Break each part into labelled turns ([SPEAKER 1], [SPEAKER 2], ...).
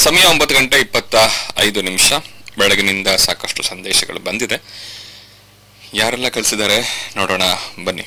[SPEAKER 1] ಸಮಯ ಒಂಬತ್ತು ಗಂಟೆ ಇಪ್ಪತ್ತ ಐದು ನಿಮಿಷ ಬೆಳಗಿನಿಂದ ಸಾಕಷ್ಟು ಸಂದೇಶಗಳು ಬಂದಿದೆ ಯಾರೆಲ್ಲ ಕಳಿಸಿದ್ದಾರೆ ನೋಡೋಣ ಬನ್ನಿ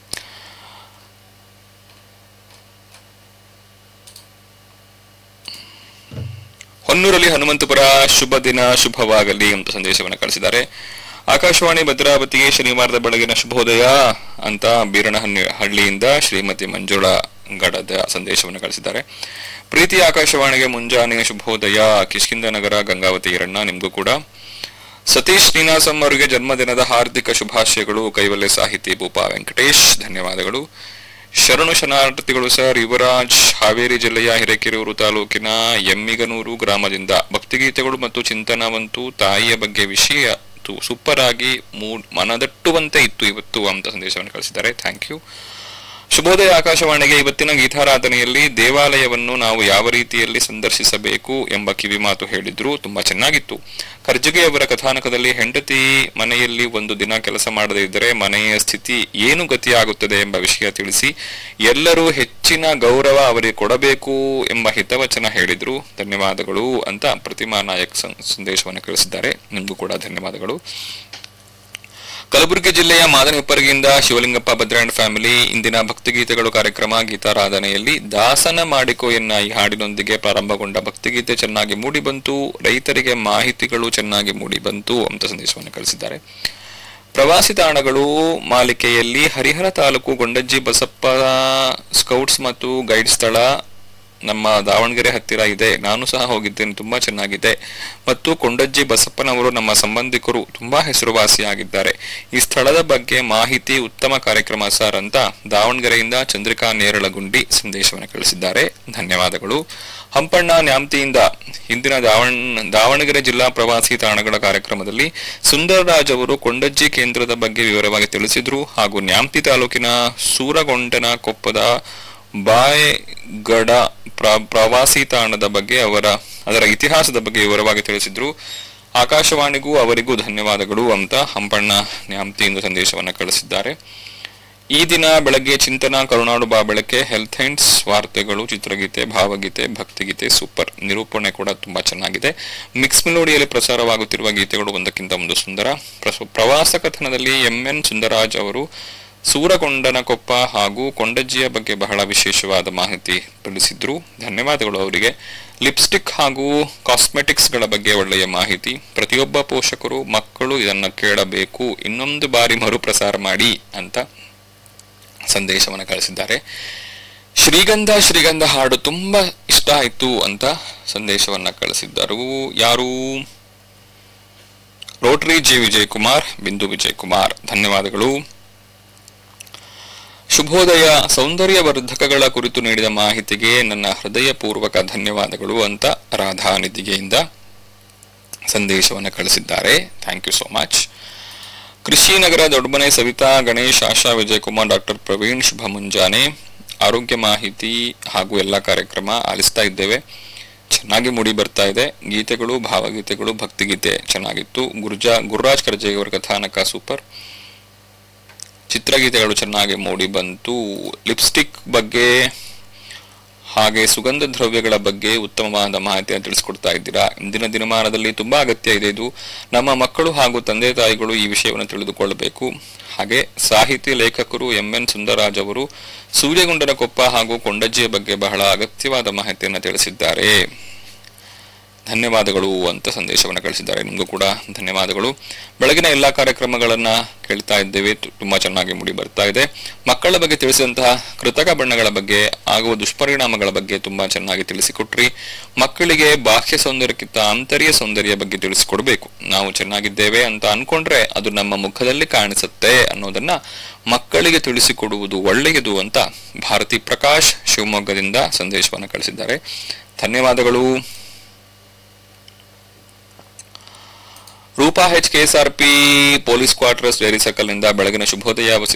[SPEAKER 1] ಹೊನ್ನೂರಲ್ಲಿ ಹನುಮಂತಪುರ ಶುಭ ದಿನ ಶುಭವಾಗಲಿ ಅಂತ ಸಂದೇಶವನ್ನು ಕಳಿಸಿದ್ದಾರೆ ಆಕಾಶವಾಣಿ ಭದ್ರಾವತಿಗೆ ಶನಿವಾರದ ಬೆಳಗಿನ ಶುಭೋದಯ ಅಂತ ಬೀರನಹಳ್ಳಿ ಹಳ್ಳಿಯಿಂದ ಶ್ರೀಮತಿ ಮಂಜುಳಾ ಗಡದ ಸಂದೇಶವನ್ನು ಕಳಿಸಿದ್ದಾರೆ ಪ್ರೀತಿ ಆಕಾಶವಾಣಿಗೆ ಮುಂಜಾನೆಯ ಶುಭೋದಯ ಕಿಷ್ಕಿಂದ ನಗರ ಗಂಗಾವತಿ ಈರಣ್ಣ ನಿಮಗೂ ಕೂಡ ಸತೀಶ್ ನೀನಾಸಂ ಅವರಿಗೆ ಜನ್ಮದಿನದ ಹಾರ್ದಿಕ ಶುಭಾಶಯಗಳು ಕೈವಲ್ಯ ಸಾಹಿತಿ ಭೂಪಾ ವೆಂಕಟೇಶ್ ಧನ್ಯವಾದಗಳು ಶರಣು ಶರಣಾರ್ಥಿಗಳು ಸರ್ ಯುವರಾಜ್ ಹಾವೇರಿ ಜಿಲ್ಲೆಯ ಹಿರೇಕೆರೂರು ತಾಲೂಕಿನ ಎಮ್ಮಿಗನೂರು ಗ್ರಾಮದಿಂದ ಭಕ್ತಿಗೀತೆಗಳು ಮತ್ತು ಚಿಂತನವಂತೂ ತಾಯಿಯ ಬಗ್ಗೆ ವಿಷಯ ತು- ಸೂಪರ್ ಆಗಿ ಮೂಡ್ ಮನದಟ್ಟುವಂತೆ ಇತ್ತು ಇವತ್ತು ಅಂತ ಸಂದೇಶವನ್ನು ಕಳಿಸಿದ್ದಾರೆ ಥ್ಯಾಂಕ್ ಯು ಶುಭೋದಯ ಆಕಾಶವಾಣಿಗೆ ಇವತ್ತಿನ ಗೀತಾರಾಧನೆಯಲ್ಲಿ ದೇವಾಲಯವನ್ನು ನಾವು ಯಾವ ರೀತಿಯಲ್ಲಿ ಸಂದರ್ಶಿಸಬೇಕು ಎಂಬ ಕಿವಿಮಾತು ಹೇಳಿದ್ರು ತುಂಬಾ ಚೆನ್ನಾಗಿತ್ತು ಕರ್ಜಗಿಯವರ ಕಥಾನಕದಲ್ಲಿ ಹೆಂಡತಿ ಮನೆಯಲ್ಲಿ ಒಂದು ದಿನ ಕೆಲಸ ಮಾಡದೇ ಇದ್ದರೆ ಮನೆಯ ಸ್ಥಿತಿ ಏನು ಗತಿಯಾಗುತ್ತದೆ ಎಂಬ ವಿಷಯ ತಿಳಿಸಿ ಎಲ್ಲರೂ ಹೆಚ್ಚಿನ ಗೌರವ ಅವರಿಗೆ ಕೊಡಬೇಕು ಎಂಬ ಹಿತವಚನ ಹೇಳಿದ್ರು ಧನ್ಯವಾದಗಳು ಅಂತ ಪ್ರತಿಮಾ ನಾಯಕ್ ಸಂ- ಸಂದೇಶವನ್ನು ಕಳಿಸಿದ್ದಾರೆ ನಿಮಗೂ ಕೂಡ ಧನ್ಯವಾದಗಳು ಕಲಬುರಗಿ ಜಿಲ್ಲೆಯ ಮಾದನ ಹೆಪ್ಪರಗಿಯಿಂದ ಶಿವಲಿಂಗಪ್ಪ ಭದ್ರಾಂಡ್ ಫ್ಯಾಮಿಲಿ ಇಂದಿನ ಭಕ್ತಿಗೀತೆಗಳು ಕಾರ್ಯಕ್ರಮ ಗೀತಾರಾಧನೆಯಲ್ಲಿ ದಾಸನ ಮಾಡಿಕೋ ಎನ್ನ ಈ ಹಾಡಿನೊಂದಿಗೆ ಪ್ರಾರಂಭಗೊಂಡ ಭಕ್ತಿಗೀತೆ ಚೆನ್ನಾಗಿ ಮೂಡಿ ಬಂತು ರೈತರಿಗೆ ಮಾಹಿತಿಗಳು ಚೆನ್ನಾಗಿ ಮೂಡಿ ಬಂತು ಅಂತ ಸಂದೇಶವನ್ನು ಕಳಿಸಿದ್ದಾರೆ ಪ್ರವಾಸಿ ತಾಣಗಳು ಮಾಲಿಕೆಯಲ್ಲಿ ಹರಿಹರ ತಾಲೂಕು ಗೊಂಡಜ್ಜಿ ಬಸಪ್ಪ ಸ್ಕೌಟ್ಸ್ ಮತ್ತು ಗೈಡ್ ಸ್ಥಳ ನಮ್ಮ ದಾವಣಗೆರೆ ಹತ್ತಿರ ಇದೆ ನಾನು ಸಹ ಹೋಗಿದ್ದೇನೆ ತುಂಬಾ ಚೆನ್ನಾಗಿದೆ ಮತ್ತು ಕೊಂಡಜ್ಜಿ ಬಸಪ್ಪನವರು ನಮ್ಮ ಸಂಬಂಧಿಕರು ತುಂಬಾ ಹೆಸರುವಾಸಿಯಾಗಿದ್ದಾರೆ ಈ ಸ್ಥಳದ ಬಗ್ಗೆ ಮಾಹಿತಿ ಉತ್ತಮ ಕಾರ್ಯಕ್ರಮ ಸರ್ ಅಂತ ದಾವಣಗೆರೆಯಿಂದ ಚಂದ್ರಿಕಾ ನೇರಳಗುಂಡಿ ಸಂದೇಶವನ್ನು ಕಳಿಸಿದ್ದಾರೆ ಧನ್ಯವಾದಗಳು ಹಂಪಣ್ಣ ನ್ಯಾಮ್ತಿಯಿಂದ ಇಂದಿನ ದಾವಣ ದಾವಣಗೆರೆ ಜಿಲ್ಲಾ ಪ್ರವಾಸಿ ತಾಣಗಳ ಕಾರ್ಯಕ್ರಮದಲ್ಲಿ ಸುಂದರರಾಜ್ ಅವರು ಕೊಂಡಜ್ಜಿ ಕೇಂದ್ರದ ಬಗ್ಗೆ ವಿವರವಾಗಿ ತಿಳಿಸಿದ್ರು ಹಾಗೂ ನ್ಯಾಮ್ತಿ ತಾಲೂಕಿನ ಸೂರಗೊಂಡನ ಕೊಪ್ಪದ ಬಾಯ್ಗಡ ಪ್ರ ಪ್ರವಾಸಿ ತಾಣದ ಬಗ್ಗೆ ಅವರ ಅದರ ಇತಿಹಾಸದ ಬಗ್ಗೆ ವಿವರವಾಗಿ ತಿಳಿಸಿದ್ರು ಆಕಾಶವಾಣಿಗೂ ಅವರಿಗೂ ಧನ್ಯವಾದಗಳು ಅಂತ ಹಂಪಣ್ಣ ನ್ಯಾಮ್ತಿಯಿಂದ ಸಂದೇಶವನ್ನು ಕಳಿಸಿದ್ದಾರೆ ಈ ದಿನ ಬೆಳಗ್ಗೆ ಚಿಂತನ ಕರುನಾಡು ಬಾ ಬೆಳಕೆ ಹೆಲ್ತ್ ಹ್ಯಾಂಡ್ಸ್ ವಾರ್ತೆಗಳು ಚಿತ್ರಗೀತೆ ಭಾವಗೀತೆ ಭಕ್ತಿಗೀತೆ ಸೂಪರ್ ನಿರೂಪಣೆ ಕೂಡ ತುಂಬಾ ಚೆನ್ನಾಗಿದೆ ಮಿಕ್ಸ್ ಮೆಲೋಡಿಯಲ್ಲಿ ಪ್ರಸಾರವಾಗುತ್ತಿರುವ ಗೀತೆಗಳು ಒಂದಕ್ಕಿಂತ ಒಂದು ಸುಂದರ ಪ್ರಸ- ಪ್ರವಾಸ ಕಥನದಲ್ಲಿ ಎಂ ಎನ್ ಸುಂದರಾಜ್ ಅವರು ಸೂರಗೊಂಡನಕೊಪ್ಪ ಹಾಗೂ ಕೊಂಡಜ್ಜಿಯ ಬಗ್ಗೆ ಬಹಳ ವಿಶೇಷವಾದ ಮಾಹಿತಿ ತಿಳಿಸಿದ್ರು ಧನ್ಯವಾದಗಳು ಅವರಿಗೆ ಲಿಪ್ಸ್ಟಿಕ್ ಹಾಗೂ ಕಾಸ್ಮೆಟಿಕ್ಸ್ ಗಳ ಬಗ್ಗೆ ಒಳ್ಳೆಯ ಮಾಹಿತಿ ಪ್ರತಿಯೊಬ್ಬ ಪೋಷಕರು ಮಕ್ಕಳು ಇದನ್ನು ಕೇಳಬೇಕು ಇನ್ನೊಂದು ಬಾರಿ ಮರುಪ್ರಸಾರ ಮಾಡಿ ಅಂತ ಸಂದೇಶವನ್ನು ಕಳಿಸಿದ್ದಾರೆ ಶ್ರೀಗಂಧ ಶ್ರೀಗಂಧ ಹಾಡು ತುಂಬಾ ಇಷ್ಟ ಆಯ್ತು ಅಂತ ಸಂದೇಶವನ್ನ ಕಳಿಸಿದ್ದರು ಯಾರು ರೋಟರಿ ಜಿ ವಿಜಯ್ ಕುಮಾರ್ ಬಿಂದು ವಿಜಯ್ ಕುಮಾರ್ ಧನ್ಯವಾದಗಳು ಶುಭೋದಯ ಸೌಂದರ್ಯವರ್ಧಕಗಳ ಕುರಿತು ನೀಡಿದ ಮಾಹಿತಿಗೆ ನನ್ನ ಹೃದಯಪೂರ್ವಕ ಧನ್ಯವಾದಗಳು ಅಂತ ರಾಧಾ ನಿಧಿಗೆಯಿಂದ ಸಂದೇಶವನ್ನು ಕಳಿಸಿದ್ದಾರೆ thank you so much Krishi Nagar Doddamane Savitha Ganesh Asha Vijayakumar doctor Praveen ಶುಭ ಮುಂಜಾನೆ ಆರೋಗ್ಯ ಮಾಹಿತಿ ಹಾಗೂ ಎಲ್ಲ ಕಾರ್ಯಕ್ರಮ ಆಲಿಸ್ತಾ ಇದ್ದೇವೆ ಚೆನ್ನಾಗಿ ಮೂಡಿ ಬರ್ತಾ ಇದೆ ಗೀತೆಗಳು ಭಾವಗೀತೆಗಳು ಭಕ್ತಿಗೀತೆ ಚೆನ್ನಾಗಿತ್ತು ಗುರ್ಜಾ ಗುರುರಾಜ್ ಕರ್ಜೆ ಅವರ ಕಥಾನಕ ಸೂಪರ್ ಚಿತ್ರಗೀತೆಗಳು ಚೆನ್ನಾಗಿ ಮೂಡಿ ಬಂತು ಲಿಪ್ಸ್ಟಿಕ್ ಬಗ್ಗೆ ಹಾಗೆ ಸುಗಂಧ ದ್ರವ್ಯಗಳ ಬಗ್ಗೆ ಉತ್ತಮವಾದ ಮಾಹಿತಿಯನ್ನು ತಿಳಿಸ್ಕೊಡ್ತಾ ಇದ್ದೀರಾ ಇಂದಿನ ದಿನಮಾನದಲ್ಲಿ ತುಂಬಾ ಅಗತ್ಯ ಇದೆ ಇದು ನಮ್ಮ ಮಕ್ಕಳು ಹಾಗೂ ತಂದೆ ತಾಯಿಗಳು ಈ ವಿಷಯವನ್ನು ತಿಳಿದುಕೊಳ್ಳಬೇಕು ಹಾಗೆ ಸಾಹಿತಿ ಲೇಖಕರು ಎಂ ಎನ್ ಸುಂದರರಾಜ್ ಅವರು ಸೂರ್ಯಗುಂಡನ ಕೊಪ್ಪ ಹಾಗೂ ಕೊಂಡಜ್ಜಿಯ ಬಗ್ಗೆ ಬಹಳ ಅಗತ್ಯವಾದ ಮಾಹಿತಿಯನ್ನು ತಿಳಿಸಿದ್ದಾರೆ ಧನ್ಯವಾದಗಳು ಅಂತ ಸಂದೇಶವನ್ನು ಕಳಿಸಿದ್ದಾರೆ ನಿಮಗೂ ಕೂಡ ಧನ್ಯವಾದಗಳು ಬೆಳಗಿನ ಎಲ್ಲಾ ಕಾರ್ಯಕ್ರಮಗಳನ್ನ ಕೇಳ್ತಾ ಇದ್ದೇವೆ ತು- ತುಂಬಾ ಚೆನ್ನಾಗಿ ಮೂಡಿ ಬರ್ತಾ ಇದೆ ಮಕ್ಕಳ ಬಗ್ಗೆ ತಿಳಿಸಿದಂತಹ ಕೃತಕ ಬಣ್ಣಗಳ ಬಗ್ಗೆ ಆಗುವ ದುಷ್ಪರಿಣಾಮಗಳ ಬಗ್ಗೆ ತುಂಬಾ ಚೆನ್ನಾಗಿ ತಿಳಿಸಿಕೊಟ್ರಿ ಮಕ್ಕಳಿಗೆ ಬಾಹ್ಯ ಸೌಂದರ್ಯಕ್ಕಿಂತ ಆಂತರ್ಯ ಸೌಂದರ್ಯ ಬಗ್ಗೆ ತಿಳಿಸಿಕೊಡ್ಬೇಕು ನಾವು ಚೆನ್ನಾಗಿದ್ದೇವೆ ಅಂತ ಅನ್ಕೊಂಡ್ರೆ ಅದು ನಮ್ಮ ಮುಖದಲ್ಲಿ ಕಾಣಿಸುತ್ತೆ ಅನ್ನೋದನ್ನ ಮಕ್ಕಳಿಗೆ ತಿಳಿಸಿಕೊಡುವುದು ಒಳ್ಳೆಯದು ಅಂತ ಭಾರತಿ ಪ್ರಕಾಶ್ ಶಿವಮೊಗ್ಗದಿಂದ ಸಂದೇಶವನ್ನು ಕಳಿಸಿದ್ದಾರೆ ಧನ್ಯವಾದಗಳು Roopa H KSRP police quarters dairy circle ನಿಂದ ಬೆಳಗಿನ ಶುಭೋದಯ